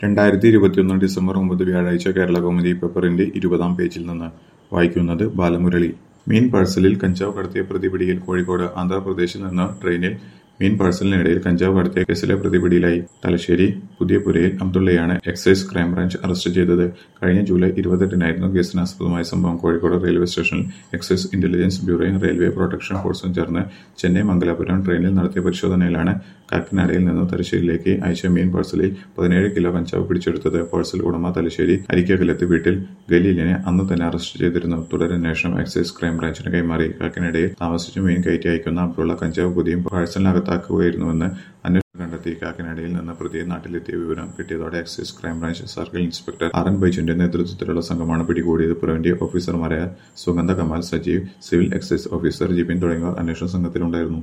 രണ്ടായിരത്തി ഇരുപത്തിയൊന്ന് ഡിസംബർ ഒമ്പത് വ്യാഴാഴ്ച കേരളകൗമുദി പേപ്പറിന്റെ ഇരുപതാം പേജിൽ നിന്ന് വായിക്കുന്നത് ബാലമുരളി മീൻ പാഴ്സലിൽ കഞ്ചാവ് കടത്തിയ പ്രതി പിടിയിൽ കോഴിക്കോട് ആന്ധ്രാപ്രദേശിൽ നിന്ന് ട്രെയിനിൽ മീൻ പാഴ്സലിനിടയിൽ കഞ്ചാവ് കടത്തിയ കേസിലെ പ്രതിപിടിയിലായി തലശ്ശേരി പുതിയപുരയിൽ അബ്ദുള്ളയാണ് എക്സൈസ് ക്രൈംബ്രാഞ്ച് അറസ്റ്റ് ചെയ്തത് കഴിഞ്ഞ ജൂലൈ ഇരുപത്തെട്ടിനായിരുന്നു കേസിനാസ്പദമായ സംഭവം കോഴിക്കോട് റെയിൽവേ സ്റ്റേഷനിൽ എക്സൈസ് ഇന്റലിജൻസ് ബ്യൂറോയും റെയിൽവേ പ്രൊട്ടക്ഷൻ ഫോഴ്സും ചേർന്ന് ചെന്നൈ മംഗലാപുരം ട്രെയിനിൽ നടത്തിയ പരിശോധനയിലാണ് കാക്കിനാടയിൽ നിന്ന് തലശ്ശേരിയിലേക്ക് അയച്ച മീൻ പാഴ്സലിൽ പതിനേഴ് കിലോ കഞ്ചാവ് പിടിച്ചെടുത്തത് പാഴ്സൽ ഉടമ തലശ്ശേരി അരിക്കകലത്ത് വീട്ടിൽ ഗലീലിനെ അന്ന് തന്നെ അറസ്റ്റ് ചെയ്തിരുന്നു തുടരന്വേഷണം എക്സൈസ് ക്രൈംബ്രാഞ്ചിന് കൈമാറി കാക്കിനടയിൽ താമസിച്ച് മീൻ കയറ്റി അയക്കുന്ന അബ്ദുള്ള കഞ്ചാവ് പൊതിയും പാഴ്സലിനകത്താക്കുകയായിരുന്നുവെന്ന് അന്വേഷണം കണ്ടെത്തി കാക്കിനാടയിൽ നിന്ന് പ്രതിയെ നാട്ടിലെത്തിയ വിവരം കിട്ടിയതോടെ excise crime branch circle inspector R N ബൈജുന്റെ നേതൃത്വത്തിലുള്ള സംഘമാണ് പിടികൂടിയത് പ്രിവന്റീവ് ഓഫീസർമാരായ Sugandha Kamal Sajeev civil excise officer Jibin തുടങ്ങിയവർ അന്വേഷണ സംഘത്തിലുണ്ടായിരുന്നു